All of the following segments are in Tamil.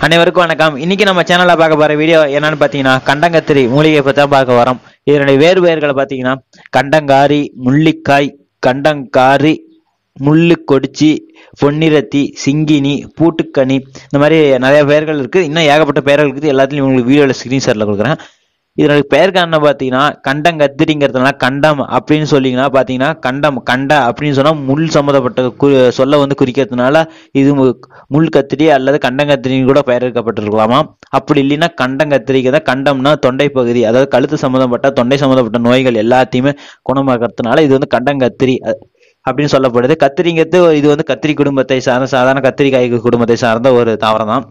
அனைவருக்கும் வணக்கம் இன்னைக்கு நம்ம சேனல்ல பார்க்க போற வீடியோ என்னன்னு பாத்தீங்கன்னா கண்டங்கத்திரி மூலிகை பத்தி தான் பார்க்க வரோம் இதனுடைய வேறு பெயர்களை பாத்தீங்கன்னா கண்டங்காரி முள்ளிக்காய் கண்டங்காரி முள்ளு கொடிச்சி பொன்னிறத்தி சிங்கினி பூட்டுக்கனி இந்த மாதிரி நிறைய பெயர்கள் இருக்கு இன்னும் ஏகப்பட்ட பெயர்கள் இருக்குது எல்லாத்துலயும் உங்களுக்கு வீடியோல ஸ்கிரீன்ஷாட்ல கொடுக்குறேன் இதனுடைய பெயர் காரணம் பார்த்தீங்கன்னா கண்டங்கத்திரிங்கிறதுனால கண்டம் அப்படின்னு சொல்லிங்கன்னா பார்த்தீங்கன்னா கண்டம் கண்ட அப்படின்னு சொன்னா முள் சம்மந்தப்பட்ட கு சொல்ல வந்து குறிக்கிறதுனால இது மு- முள் கத்திரி அல்லது கண்டங்கத்திரின்னு கூட பெயரிடப்பட்டிருக்கலாமா அப்படி இல்லைன்னா கண்டங்கத்திரிக்கு தான் கண்டம்னா தொண்டை பகுதி அதாவது கழுத்து சம்மந்தப்பட்ட தொண்டை சம்மந்தப்பட்ட நோய்கள் எல்லாத்தையுமே குணமாக்கறதுனால இது வந்து கண்டங்கத்திரி அ- அப்படின்னு சொல்லப்படுது கத்திரிங்கிறது இது வந்து கத்திரி குடும்பத்தை சார்ந்த சாதாரண கத்திரிக்காய் குடும்பத்தை சார்ந்த ஒரு தாவரம் தான்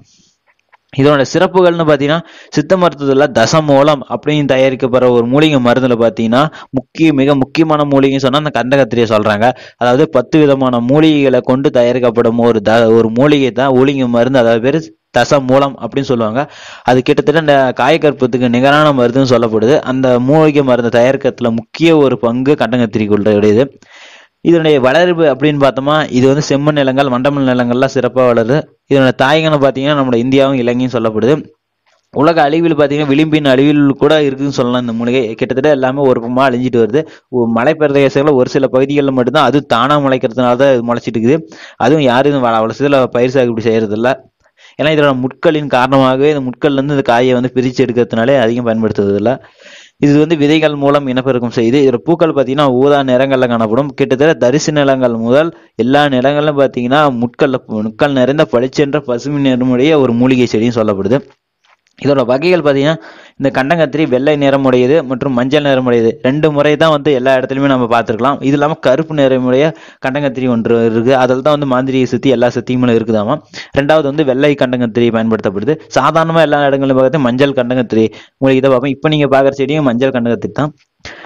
இதோட சிறப்புகள்னு பார்த்தீங்கன்னா சித்த மருத்துவத்தில் தசமூலம் அப்படின்னு தயாரிக்கப்படுற ஒரு மூலிகை மருந்துல பார்த்தீங்கன்னா முக்கிய மிக முக்கியமான மூலிகைன்னு சொன்னா அந்த கண்டகத்திரியை சொல்றாங்க அதாவது பத்து விதமான மூலிகைகளை கொண்டு தயாரிக்கப்படும் ஒரு த ஒரு மூலிகை தான் மூலிகை மருந்து அதாவது பேர் தசமூலம் அப்படின்னு சொல்லுவாங்க அது கிட்டத்தட்ட இந்த காயக்கற்பத்துக்கு நிகரான மருந்துன்னு சொல்லப்படுது அந்த மூலிகை மருந்து தயாரிக்கிறதுல முக்கிய ஒரு பங்கு கண்டங்கத்திரிக்குள்ளடையது இதனுடைய வளர்ப்பு அப்படின்னு பார்த்தோமா இது வந்து செம்மண் நிலங்கள் மண்டமல் நிலங்கள்லாம் சிறப்பாக வளருது இதனோட தாயகம்னு பார்த்தீங்கன்னா நம்ம இந்தியாவும் இலங்கையும் சொல்லப்படுது உலக அழிவில் பார்த்தீங்கன்னா விளிம்பின் அழிவில் கூட இருக்குன்னு சொல்லலாம் இந்த மூலிகை கிட்டத்தட்ட எல்லாமே ஒரு பக்கமாக அழிஞ்சிட்டு வருது ஒ- மலைப்பிரதேசங்களில் ஒரு சில பகுதிகளில் மட்டும்தான் அது தானாக முளைக்கிறதுனால தான் இது முளைச்சிட்டு இருக்குது அதுவும் யாரும் வ- அவ்வளவு சில பயிர் சாகுபடி செய்யறது இல்ல ஏன்னா இதோட முட்களின் காரணமாகவே இந்த முட்கள்ல இருந்து இந்த காயை வந்து பிரிச்சு எடுக்கிறதுனாலே அதிகம் பயன்படுத்துறது இல்ல இது வந்து விதைகள் மூலம் இனப்பெருக்கம் செய்யுது இதோட பூக்கள் பார்த்தீங்கன்னா ஊதா நிறங்கள்ல காணப்படும் கிட்டத்தட்ட தரிசு நிலங்கள் முதல் எல்லா நிலங்களிலும் பார்த்தீங்கன்னா முட்கள்ல முட்கள் நிறைந்த பளிச்சென்ற பசுமை நிறமுடைய ஒரு மூலிகை செடியும் சொல்லப்படுது இதோட வகைகள் பார்த்தீங்கன்னா இந்த கண்டங்கத்திரி வெள்ளை நிறமுடையது மற்றும் மஞ்சள் நிறமுடையது ரெண்டு முறை தான் வந்து எல்லா இடத்துலையுமே நம்ம பார்த்துருக்கலாம் இது இல்லாமல் கருப்பு நிறமுடைய கண்டங்கத்திரி ஒன்று இருக்கு அதில் தான் வந்து மாந்திரியை சுற்றி எல்லா சத்தியங்களும் இருக்குதாமா ரெண்டாவது வந்து வெள்ளை கண்டங்கத்திரி பயன்படுத்தப்படுது சாதாரணமாக எல்லா இடங்களிலும் பார்த்து மஞ்சள் கண்டங்கத்திரி மூலிகை தான் பார்ப்போம் இப்போ நீங்கள் பார்க்குற செடியும் மஞ்சள் கண்டங்கத்திரி தான்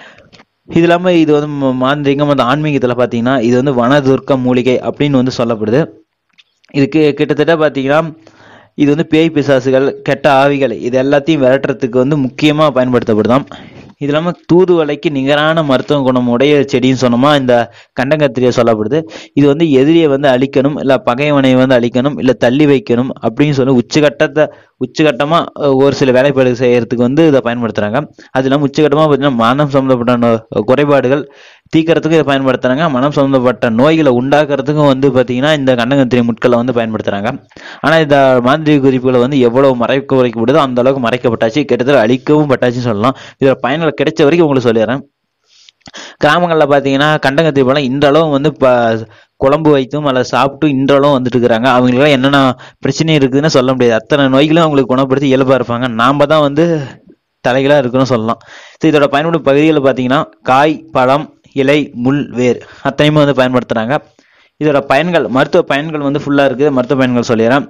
இது இல்லாம இது வந்து ம- மாந்திரீகம் அந்த ஆன்மீகத்துல பாத்தீங்கன்னா இது வந்து வனதுர்க்க மூலிகை அப்படின்னு வந்து சொல்லப்படுது இதுக்கு கிட்டத்தட்ட பாத்தீங்கன்னா இது வந்து பேய் பிசாசுகள் கெட்ட ஆவிகள் இது எல்லாத்தையும் விரட்டுறதுக்கு வந்து முக்கியமா பயன்படுத்தப்படுதாம் இது இல்லாம தூதுவளைக்கு நிகரான மருத்துவ குணம் உடைய செடின்னு சொன்னோமா இந்த கண்டங்கத்திரியை சொல்லப்படுது இது வந்து எதிரியை வந்து அழிக்கணும் இல்ல பகைவனை வந்து அழிக்கணும் இல்ல தள்ளி வைக்கணும் அப்படின்னு சொல்லி உச்சகட்டத்தை உச்சகட்டமா அஹ், ஒரு சில வேலைப்பாடு செய்யறதுக்கு வந்து இதை பயன்படுத்துறாங்க அது இல்லாம உச்சகட்டமா பார்த்தீங்கன்னா மனம் சம்பந்தப்பட்ட நோ- குறைபாடுகள் தீக்கிறதுக்கும் இதை பயன்படுத்துறாங்க மனம் சம்பந்தப்பட்ட நோய்களை உண்டாக்குறதுக்கும் வந்து பாத்தீங்கன்னா இந்த கண்டங்கத்திரி முட்களை வந்து பயன்படுத்துறாங்க ஆனா இந்த மாந்திரிக குறிப்புகளை வந்து எவ்வளவு மறைக்க குறைக்கப்படுதோ அந்த அளவுக்கு மறைக்கப்பட்டாச்சு கிட்டத்தட்ட அழிக்கவும் பட்டாச்சுன்னு சொல்லலாம் இதோட பயன்கள் கிடைச்ச வரைக்கும் உங்களுக்கு சொல்லிடுறேன் கிராமங்கள்ல பாத்தீங்கன்னா கண்டங்கத்திரி பழம் இன்றளவும் வந்து ப குழம்பு வைத்தும் அல்லது சாப்பிட்டும் இன்றளவும் வந்துட்டு இருக்கிறாங்க அவங்களுக்கெல்லாம் என்னென்ன பிரச்சனை இருக்குதுன்னு சொல்ல முடியாது அத்தனை நோய்களும் அவங்களுக்கு குணப்படுத்தி இயல்பா இருப்பாங்க நாம தான் வந்து தலைகளா இருக்குன்னு சொல்லலாம் சரி, இதோட பயன்படும் பகுதிகள் பாத்தீங்கன்னா காய் பழம் இலை முள் வேர் அத்தனையுமே வந்து பயன்படுத்துறாங்க இதோட பயன்கள் மருத்துவ பயன்கள் வந்து ஃபுல்லா இருக்குது மருத்துவ பயன்கள் சொல்லிடுறேன்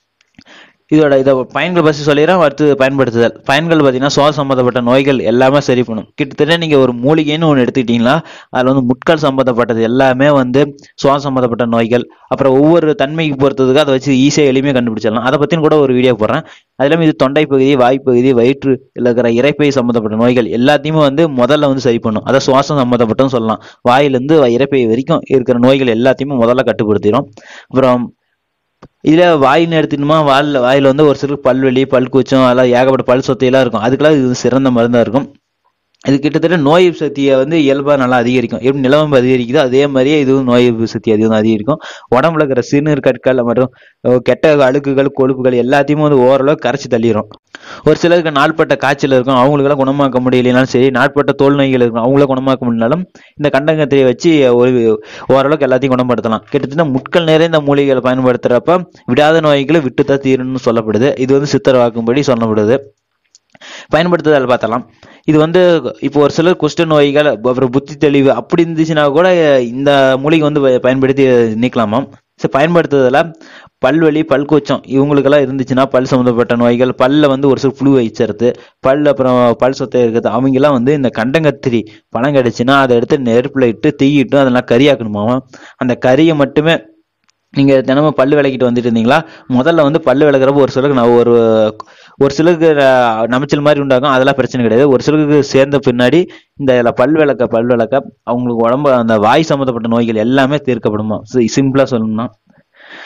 இதோட இதை பயன்கள் பற்றி சொல்லிடுறேன் அடுத்து பயன்படுத்துதல் பயன்கள் பார்த்தீங்கன்னா சுவாச சம்பந்தப்பட்ட நோய்கள் எல்லாமே சரி பண்ணும் கிட்டத்தட்ட நீங்கள் ஒரு மூலிகைன்னு ஒன்று எடுத்துக்கிட்டீங்களா அதில் வந்து முட்கள் சம்பந்தப்பட்டது எல்லாமே வந்து சுவாச சம்பந்தப்பட்ட நோய்கள் அப்புறம் ஒவ்வொரு தன்மைக்கு பொறுத்ததுக்கு அதை வச்சு ஈஸியாக எளிமையாக கண்டுபிடிச்சிடலாம் அதை பற்றின கூட ஒரு வீடியோ போடுறேன் அது இல்லாமல் இது தொண்டை பகுதி வாய்ப்பகுதி வயிற்று இல்ல இருக்கிற இறைப்பை சம்பந்தப்பட்ட நோய்கள் எல்லாத்தையுமே வந்து முதல்ல வந்து சரி பண்ணும் அதை சுவாசம் சம்பந்தப்பட்டும் சொல்லலாம் வாயிலிருந்து இறைப்பை வரைக்கும் இருக்கிற நோய்கள் எல்லாத்தையுமே முதல்ல கட்டுப்படுத்திடும் அப்புறம் இதுல வாயின்னு எடுத்துட்டோமா வாயில வாயில வந்து ஒரு சிலருக்கு பல்வலி பல் கூச்சம் அதெல்லாம் ஏகப்பட்ட பல் சொத்தையெல்லாம் இருக்கும் அதுக்கெல்லாம் இது சிறந்த மருந்தா இருக்கும் இது கிட்டத்தட்ட நோய் எதிர்ப்பு சக்தியை வந்து இயல்பா நல்லா அதிகரிக்கும் எப்படி நிலவம்பு அதிகரிக்குதோ அதே மாதிரியே இதுவும் நோய் எதிர்ப்பு சக்தி அதிகம் அதிகரிக்கும் உடம்புல இருக்கிற சிறுநீர் கற்கள் மற்றும் அஹ், கெட்ட அழுக்குகள் கொழுப்புகள் எல்லாத்தையுமே வந்து ஓரளவு கரைச்சி தள்ளிடும் ஒரு சிலருக்கு நாள்பட்ட காய்ச்சல் இருக்கும் அவங்களுக்கெல்லாம் குணமாக்க முடியலைனாலும் சரி நாட்பட்ட தோல் நோய்கள் இருக்கும் அவங்கள குணமாக்க முடியலனாலும் இந்த கண்டங்கத்திரியை வச்சு ஒரு ஓரளவுக்கு எல்லாத்தையும் குணப்படுத்தலாம் கிட்டத்தட்ட முட்கள் நிறைந்த மூலிகைகளை பயன்படுத்துறப்ப விடாத நோய்களை விட்டுத்தான் தீரணும்னு சொல்லப்படுது இது வந்து சித்தர் வாக்கும்படி சொல்லப்படுது பயன்படுத்துதல் பார்த்தலாம் இது வந்து இப்போ ஒரு சிலர் குஷ்ட நோய்கள் அப்புறம் புத்தி தெளிவு அப்படி இருந்துச்சுன்னா கூட இந்த மூலிகை வந்து பய- பயன்படுத்தி நீக்கலாமாம் சரி பயன்படுத்துறதுல பல்வலி பல்கூச்சம் இவங்களுக்கெல்லாம் இருந்துச்சுன்னா பல் சம்மந்தப்பட்ட நோய்கள் பல்ல வந்து ஒரு சில புழு வச்சிருது பல் அப்புறம் பல் சொத்தை இருக்குது அவங்கெல்லாம் வந்து இந்த கண்டங்கத்திரி பழம் கிடைச்சுன்னா அதை எடுத்து நெருப்புல இட்டு தீயிட்டும் அதெல்லாம் கறியாக்கணுமாம் அந்த கறியை மட்டுமே நீங்க தினமும் பல்லு விளக்கிட்டு வந்துட்டு இருந்தீங்களா முதல்ல வந்து பல்லு விளக்குறப்ப ஒரு சிலருக்கு நான் ஒரு ஒரு சிலருக்கு அஹ், நமைச்சல் மாதிரி உண்டாகும் அதெல்லாம் பிரச்சனை கிடையாது ஒரு சிலருக்கு சேர்ந்த பின்னாடி இந்த இதுல பல் விளக்க பல் விளக்க அவங்களுக்கு உடம்பு அந்த வாய் சம்மந்தப்பட்ட நோய்கள் எல்லாமே தீர்க்கப்படுமா சிம்பிளா சொல்லணும்னா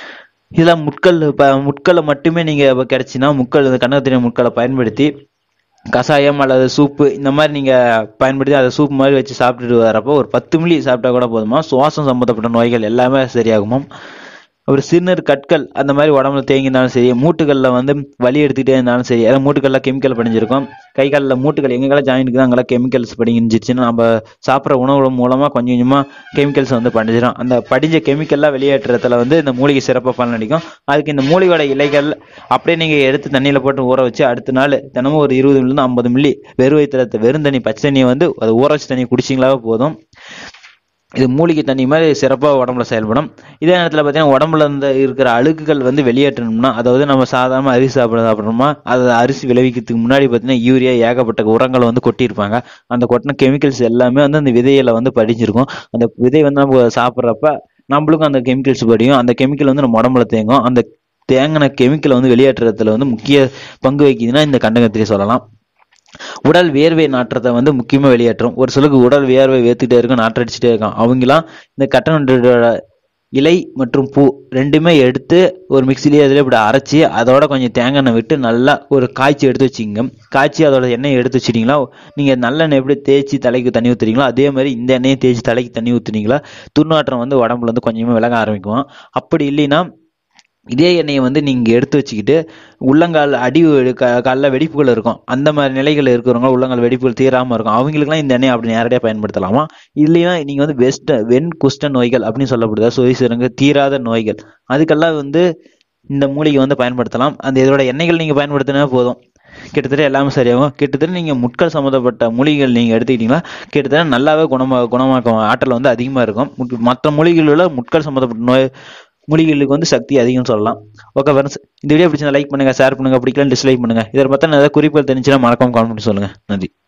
இதில் முட்கள் இப்போ முட்களை மட்டுமே நீங்கள் கிடச்சின்னா முட்கள் இந்த கண்டங்கத்திரி முட்களை பயன்படுத்தி கஷாயம் அல்லது சூப்பு இந்த மாதிரி நீங்கள் பயன்படுத்தி அதை சூப் மாதிரி வச்சு சாப்பிட்டுட்டு வரப்போ ஒரு பத்து மில்லி சாப்பிட்டா கூட போதுமா சுவாசம் சம்மந்தப்பட்ட நோய்கள் எல்லாமே சரியாகுமாம் அப்புறம் சிறுநீர் கற்கள் அந்த மாதிரி உடம்புல தேங்கியிருந்தாலும் சரி மூட்டுகளில் வந்து வலி எடுத்துக்கிட்டே இருந்தாலும் சரி அதாவது மூட்டுகளில் கெமிக்கல் படிஞ்சிருக்கும் கை காலில் மூட்டுகள் எங்கெல்லாம் ஜாயின் இருக்குது அங்கெல்லாம் கெமிக்கல்ஸ் படிஞ்சிருச்சுன்னா நம்ம சாப்பிட்ற உணவு மூலமாக கொஞ்சம் கொஞ்சமாக கெமிக்கல்ஸ் வந்து படிஞ்சிடும் அந்த படிஞ்ச கெமிக்கல்லாம் வெளியேற்றத்துல வந்து இந்த மூலிகை சிறப்பாக பலனளிக்கும் அதுக்கு இந்த மூலிகையோட இலைகள் அப்படியே நீங்கள் எடுத்து தண்ணியில் போட்டு ஊற வச்சு அடுத்த நாள் தினமும் ஒரு இருபது மில்லிருந்து ஐம்பது மில்லி வெறும் வயிற்றுல வெறும் தண்ணி பச்சை தண்ணியை வந்து அதை ஊற வச்சு தண்ணி குடிச்சிங்களாவே போதும் இது மூலிகை தண்ணி மாதிரி சிறப்பாக உடம்புல செயல்படும் இதே நேரத்தில் பார்த்தீங்கன்னா உடம்புல இருந்து இருக்கிற அழுக்குகள் வந்து வெளியேற்றணும்னா அதாவது நம்ம சாதாரண அரிசி சாப்பிட சாப்பிட்றோமா அது அரிசி விளைவிக்கிறதுக்கு முன்னாடி பார்த்தீங்கன்னா யூரியா ஏகப்பட்ட உரங்களை வந்து கொட்டியிருப்பாங்க அந்த கொட்டின கெமிக்கல்ஸ் எல்லாமே வந்து அந்த விதையில வந்து படிஞ்சிருக்கும் அந்த விதை வந்து நம்ம சாப்பிட்றப்ப நம்மளுக்கும் அந்த கெமிக்கல்ஸ் படியும் அந்த கெமிக்கல் வந்து நம்ம உடம்புல தேங்கும் அந்த தேங்கின கெமிக்கலை வந்து வெளியேற்றுறதுல வந்து முக்கிய பங்கு வகிக்குதுன்னா இந்த கண்டங்கத்திரி சொல்லலாம் உடல் வேர்வை நாற்றத்தை வந்து முக்கியமாக வெளியேற்றும் ஒரு சிலருக்கு உடல் வேர்வை வேத்துக்கிட்டே இருக்கும் நாற்றடிச்சுட்டே இருக்கும் அவங்களாம் இந்த கட்டணத்தோட இலை மற்றும் பூ ரெண்டுமே எடுத்து ஒரு மிக்சிலேயே அதில் இப்படி அரைச்சி அதோட கொஞ்சம் தேங்காய் எண்ணெய் விட்டு நல்லா ஒரு காய்ச்சி எடுத்து வச்சுக்கோங்க காய்ச்சி அதோட எண்ணெயை எடுத்து வச்சிட்டிங்களா நீங்கள் நல்லெண்ணெய் எப்படி தேய்ச்சி தலைக்கு தண்ணி ஊற்றுறீங்களோ அதே மாதிரி இந்த எண்ணெயை தேய்ச்சி தலைக்கு தண்ணி ஊற்றுனீங்களா துர்நாற்றம் வந்து உடம்புல வந்து கொஞ்சமாக விலக ஆரம்பிக்கும் அப்படி இல்லைன்னா இதே எண்ணெயை வந்து நீங்கள் எடுத்து வச்சுக்கிட்டு உள்ளங்கால் அடி க காலில் வெடிப்புகள் இருக்கும் அந்த மாதிரி நிலைகள் இருக்கிறவங்க உள்ளங்கால் வெடிப்புகள் தீராமல் இருக்கும் அவங்களுக்குலாம் இந்த எண்ணெயை அப்படி நேரடியாக பயன்படுத்தலாமா இல்லைன்னா நீங்கள் வந்து வெஸ்ட் வெண் குஷ்ட நோய்கள் அப்படின்னு சொல்லப்படுதா சொய் சிறங்கு தீராத நோய்கள் அதுக்கெல்லாம் வந்து இந்த மூலிகை வந்து பயன்படுத்தலாம் அந்த இதோட எண்ணெய்கள் நீங்கள் பயன்படுத்தினா போதும் கிட்டத்தட்ட எல்லாமே சரியாகும் கிட்டத்தட்ட நீங்கள் முட்கள் சம்மந்தப்பட்ட மூலிகைகள் நீங்கள் எடுத்துக்கிட்டீங்கன்னா கிட்டத்தட்ட நல்லாவே குணமா குணமாக்கும் ஆற்றல் வந்து அதிகமாக இருக்கும் மற்ற மூலிகைகளில் முட்கள் சம்மந்தப்பட்ட நோய் மூலிகைகளுக்கு வந்து சக்தி அதிகம்னு சொல்லலாம் ஓகே ஃப்ரெண்ட்ஸ் இந்த வீடியோ பிடிச்சா லைக் பண்ணுங்க ஷேர் பண்ணுங்க பிடிக்கலாம் டிஸ்லைக் பண்ணுங்க இதை பற்றி ஏதாவது குறிப்புகள் தெரிஞ்சுன்னா மறக்காம காமெண்ட் பண்ணி சொல்லுங்க நன்றி